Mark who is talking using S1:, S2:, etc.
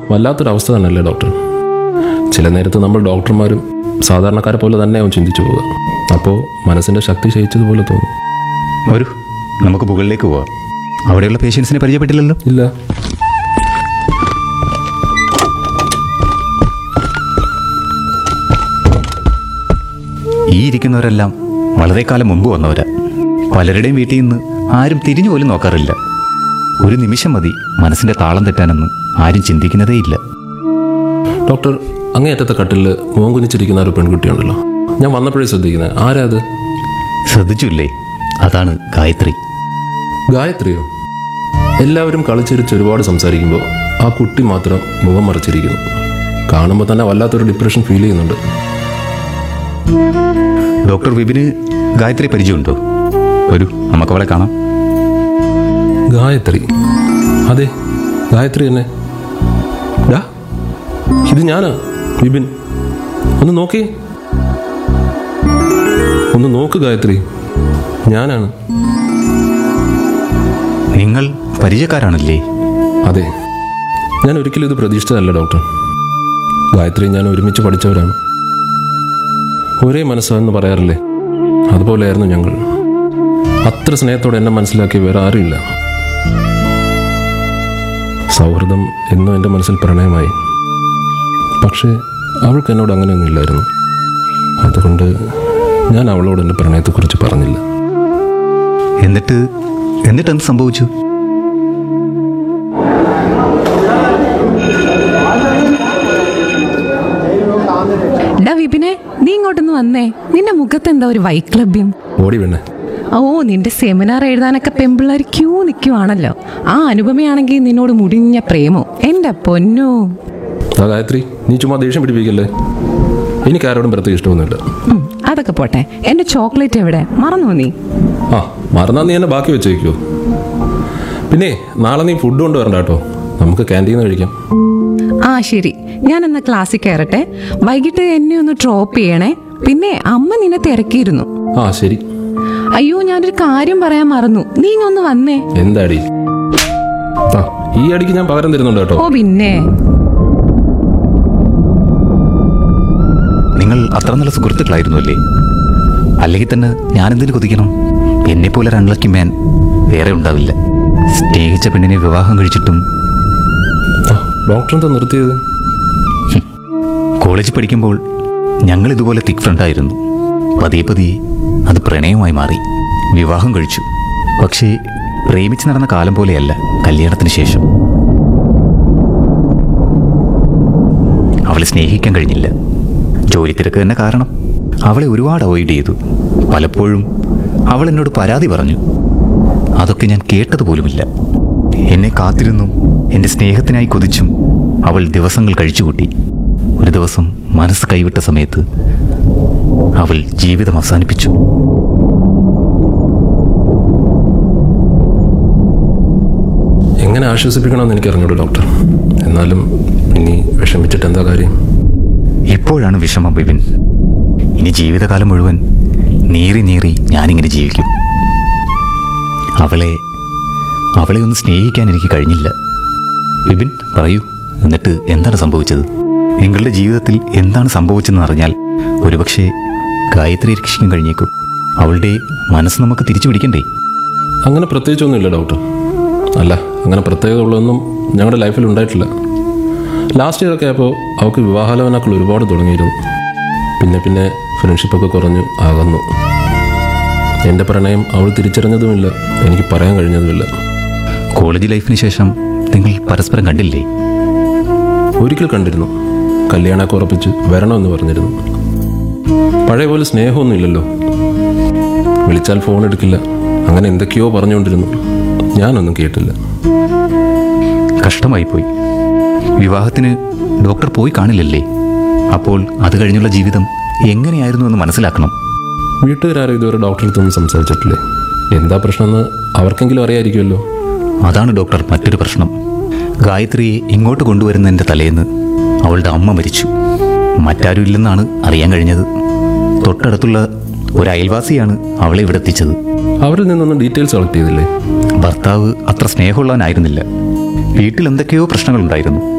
S1: വല്ലാത്തൊരു അവസ്ഥ തന്നെയല്ലേ ഡോക്ടർ ചില നേരത്ത് നമ്മൾ ഡോക്ടർമാരും സാധാരണക്കാരെ പോലെ തന്നെയാവും ചിന്തിച്ചു പോവുക അപ്പോൾ മനസ്സിൻ്റെ ശക്തി ക്ഷയിച്ചതുപോലെ തോന്നും
S2: വരൂ നമുക്ക് മുകളിലേക്ക് പോവാം അവിടെയുള്ള പേഷ്യൻസിനെ പരിചയപ്പെട്ടില്ലല്ലോ
S1: ഇല്ല
S2: ഈ ഇരിക്കുന്നവരെല്ലാം വളരെ കാലം മുമ്പ് വന്നവരാ പലരുടെയും വീട്ടിൽ നിന്ന് ആരും തിരിഞ്ഞു പോലും നോക്കാറില്ല ഒരു നിമിഷം മതി മനസ്സിന്റെ താളം തെറ്റാനെന്ന് ആരും ചിന്തിക്കുന്നതേയില്ല
S1: ഡോക്ടർ അങ്ങേയറ്റത്തെ കട്ടിലിൽ മോൻ കുനിച്ചിരിക്കുന്ന ഒരു പെൺകുട്ടിയുണ്ടല്ലോ ഞാൻ വന്നപ്പോഴേ ശ്രദ്ധിക്കുന്നത് ആരാ അത്
S2: ശ്രദ്ധിച്ചില്ലേ അതാണ് ഗായത്രി
S1: ഗായത്രിയോ എല്ലാവരും കളിച്ചിരിച്ച് ഒരുപാട് സംസാരിക്കുമ്പോൾ ആ കുട്ടി മാത്രം മുഖം മറച്ചിരിക്കുന്നു കാണുമ്പോൾ തന്നെ വല്ലാത്തൊരു ഡിപ്രഷൻ ഫീൽ ചെയ്യുന്നുണ്ട്
S2: ഡോക്ടർ വിപിന് ഗായത്രി പരിചയമുണ്ടോ വരൂ നമുക്ക് അവളെ കാണാം
S1: ഗായത്രി അതെ ഗായത്രി തന്നെ ഡാ ഇത് ഞാനാ വിപിൻ ഒന്ന് നോക്കി ഒന്ന് നോക്ക് ഗായത്രി ഞാനാണ്
S2: നിങ്ങൾ പരിചയക്കാരാണല്ലേ
S1: അതെ ഞാൻ ഒരിക്കലും ഇത് പ്രതീക്ഷിച്ചതല്ല ഡോക്ടർ ഗായത്രി ഞാൻ ഒരുമിച്ച് പഠിച്ചവരാണ് ഒരേ മനസ്സാന്ന് പറയാറില്ലേ അതുപോലെയായിരുന്നു ഞങ്ങൾ അത്ര സ്നേഹത്തോടെ എന്നെ മനസ്സിലാക്കിയ വേറെ ആരുമില്ല സൗഹൃദം എന്നും എൻ്റെ മനസ്സിൽ പ്രണയമായി പക്ഷേ അവൾക്ക് എന്നോട് അങ്ങനെയൊന്നും ഇല്ലായിരുന്നു അതുകൊണ്ട് ഞാൻ അവളോട് എൻ്റെ പ്രണയത്തെക്കുറിച്ച് പറഞ്ഞില്ല
S2: എന്നിട്ട് എന്നിട്ട് എന്ത് സംഭവിച്ചു
S3: ഡാ വിപിനെ നീ ഇങ്ങോട്ടൊന്ന് വന്നേ നിന്റെ മുഖത്ത് എന്താ ഒരു വൈക്ലഭ്യം
S1: ഓടി വേണേ
S3: ഓ നിന്റെ സെമിനാർ എഴുതാനൊക്കെ പെമ്പിള്ളേർ ക്യൂ നിൽക്കുവാണല്ലോ ആ അനുപമയാണെങ്കിൽ നിന്നോട് മുടിഞ്ഞ പ്രേമോ എന്റെ പൊന്നോ
S1: ആ ഗായത്രി നീ ചുമ്മാ ദേഷ്യം പിടിപ്പിക്കല്ലേ എനിക്ക് ആരോടും പ്രത്യേക ഇഷ്ടമൊന്നുമില്ല
S3: ഉം, അതൊക്കെ പോട്ടെ എന്റെ ചോക്ലേറ്റ് എവിടെ മറന്നു നീ
S1: ആ മറന്നാ നീ എന്നെ ബാക്കി വെച്ചേക്കോ പിന്നെ നാളെ നീ ഫുഡ് കൊണ്ടുവരണ്ട കേട്ടോ നമുക്ക് ക്യാൻറ്റീന്ന് കഴിക്കാം
S3: ആ ശരി ഞാൻ എന്നാ ക്ലാസ്സിൽ കയറട്ടെ വൈകിട്ട് എന്നെ ഒന്ന് ഡ്രോപ്പ് ചെയ്യണേ പിന്നെ അമ്മ നിന്നെ തിരക്കിയിരുന്നു
S1: ആ ശരി
S3: അയ്യോ ഞാനൊരു കാര്യം പറയാൻ മറന്നു നീ ഇങ്ങൊന്ന് വന്നേ
S1: എന്താടി ആ ഈ അടിക്ക് ഞാൻ പകരം തരുന്നുണ്ട് കേട്ടോ
S3: ഓ പിന്നെ
S2: നിങ്ങൾ അത്ര നല്ല സുഹൃത്തുക്കളായിരുന്നു അല്ലേ അല്ലെങ്കിൽ തന്നെ ഞാനെന്തിനു കൊതിക്കണം എന്നെപ്പോലെ ഒരു അൺലക്കി മാൻ വേറെ ഉണ്ടാവില്ല സ്നേഹിച്ച പെണ്ണിനെ വിവാഹം കഴിച്ചിട്ടും
S1: ആ ഡോക്ടർ എന്താ നിർത്തിയത്
S2: കോളേജിൽ പഠിക്കുമ്പോൾ ഞങ്ങൾ ഇതുപോലെ തിക് ഫ്രണ്ടായിരുന്നു പതിയെ പതിയെ അത് പ്രണയമായി മാറി വിവാഹം കഴിച്ചു പക്ഷേ പ്രേമിച്ച് നടന്ന കാലം പോലെയല്ല കല്യാണത്തിന് ശേഷം അവളെ സ്നേഹിക്കാൻ കഴിഞ്ഞില്ല ജോലി തിരക്ക് തന്നെ കാരണം അവളെ ഒരുപാട് അവോയ്ഡ് ചെയ്തു പലപ്പോഴും അവൾ എന്നോട് പരാതി പറഞ്ഞു അതൊക്കെ ഞാൻ കേട്ടതുപോലുമില്ല എന്നെ കാത്തിരുന്നും എൻ്റെ സ്നേഹത്തിനായി കൊതിച്ചും അവൾ ദിവസങ്ങൾ കഴിച്ചുകൂട്ടി ഒരു ദിവസം മനസ്സ് കൈവിട്ട സമയത്ത് അവൾ ജീവിതം അവസാനിപ്പിച്ചു
S1: എങ്ങനെ ആശ്വസിപ്പിക്കണമെന്ന് എനിക്ക് അറിഞ്ഞൂടൂ ഡോക്ടർ എന്നാലും ഇനി വിഷമിച്ചിട്ട് എന്താ കാര്യം
S2: ഇപ്പോഴാണ് വിഷമം ബിപിൻ ഇനി ജീവിതകാലം മുഴുവൻ നീറി നീറി ഞാനിങ്ങനെ ജീവിക്കും അവളെ അവളെ ഒന്ന് സ്നേഹിക്കാൻ എനിക്ക് കഴിഞ്ഞില്ല ബിപിൻ പറയൂ എന്നിട്ട് എന്താണ് സംഭവിച്ചത് നിങ്ങളുടെ ജീവിതത്തിൽ എന്താണ് സംഭവിച്ചതെന്ന് അറിഞ്ഞാൽ ഒരുപക്ഷെ ഗായത്രി രക്ഷിക്കാൻ കഴിഞ്ഞേക്കും അവളുടെ മനസ്സ് നമുക്ക് തിരിച്ചു പിടിക്കണ്ടേ
S1: അങ്ങനെ പ്രത്യേകിച്ചൊന്നുമില്ല ഡോക്ടർ അല്ല അങ്ങനെ പ്രത്യേകതകളൊന്നും ഞങ്ങളുടെ ലൈഫിൽ ഉണ്ടായിട്ടില്ല ലാസ്റ്റ് ഇയർ ഒക്കെ ആയപ്പോൾ അവൾക്ക് വിവാഹാലോചനകൾ ഒരുപാട് തുടങ്ങിയിരുന്നു പിന്നെ പിന്നെ ഫ്രണ്ട്ഷിപ്പൊക്കെ കുറഞ്ഞു അകന്നു എൻ്റെ പ്രണയം അവൾ തിരിച്ചറിഞ്ഞതുമില്ല എനിക്ക് പറയാൻ കഴിഞ്ഞതുമില്ല
S2: കോളേജ് ലൈഫിന് ശേഷം നിങ്ങൾ പരസ്പരം കണ്ടില്ലേ
S1: ഒരിക്കൽ കണ്ടിരുന്നു കല്യാണമൊക്കെ ഉറപ്പിച്ച് വരണമെന്ന് പറഞ്ഞിരുന്നു പഴയ പോലെ സ്നേഹമൊന്നുമില്ലല്ലോ വിളിച്ചാൽ ഫോൺ എടുക്കില്ല അങ്ങനെ എന്തൊക്കെയോ പറഞ്ഞുകൊണ്ടിരുന്നു ഞാനൊന്നും കേട്ടില്ല
S2: കഷ്ടമായി പോയി വിവാഹത്തിന് ഡോക്ടർ പോയി കാണില്ലല്ലേ അപ്പോൾ അത് കഴിഞ്ഞുള്ള ജീവിതം എങ്ങനെയായിരുന്നു എന്ന് മനസ്സിലാക്കണം
S1: വീട്ടുകാരും ഇതുവരെ ഡോക്ടറെ അടുത്തൊന്നും സംസാരിച്ചിട്ടില്ലേ എന്താ പ്രശ്നമെന്ന് അവർക്കെങ്കിലും അറിയായിരിക്കുമല്ലോ
S2: അതാണ് ഡോക്ടർ മറ്റൊരു പ്രശ്നം ഗായത്രിയെ ഇങ്ങോട്ട് കൊണ്ടുവരുന്നതിൻ്റെ തലേന്ന് അവളുടെ അമ്മ മരിച്ചു മറ്റാരും ഇല്ലെന്നാണ് അറിയാൻ കഴിഞ്ഞത് തൊട്ടടുത്തുള്ള ഒരു അയൽവാസിയാണ് അവളെ ഇവിടെ എത്തിച്ചത്
S1: അവരിൽ നിന്നൊന്നും ഡീറ്റെയിൽസ് കളക്ട് ചെയ്തില്ലേ
S2: ഭർത്താവ് അത്ര സ്നേഹമുള്ളവനായിരുന്നില്ല വീട്ടിൽ എന്തൊക്കെയോ പ്രശ്നങ്ങളുണ്ടായിരുന്നു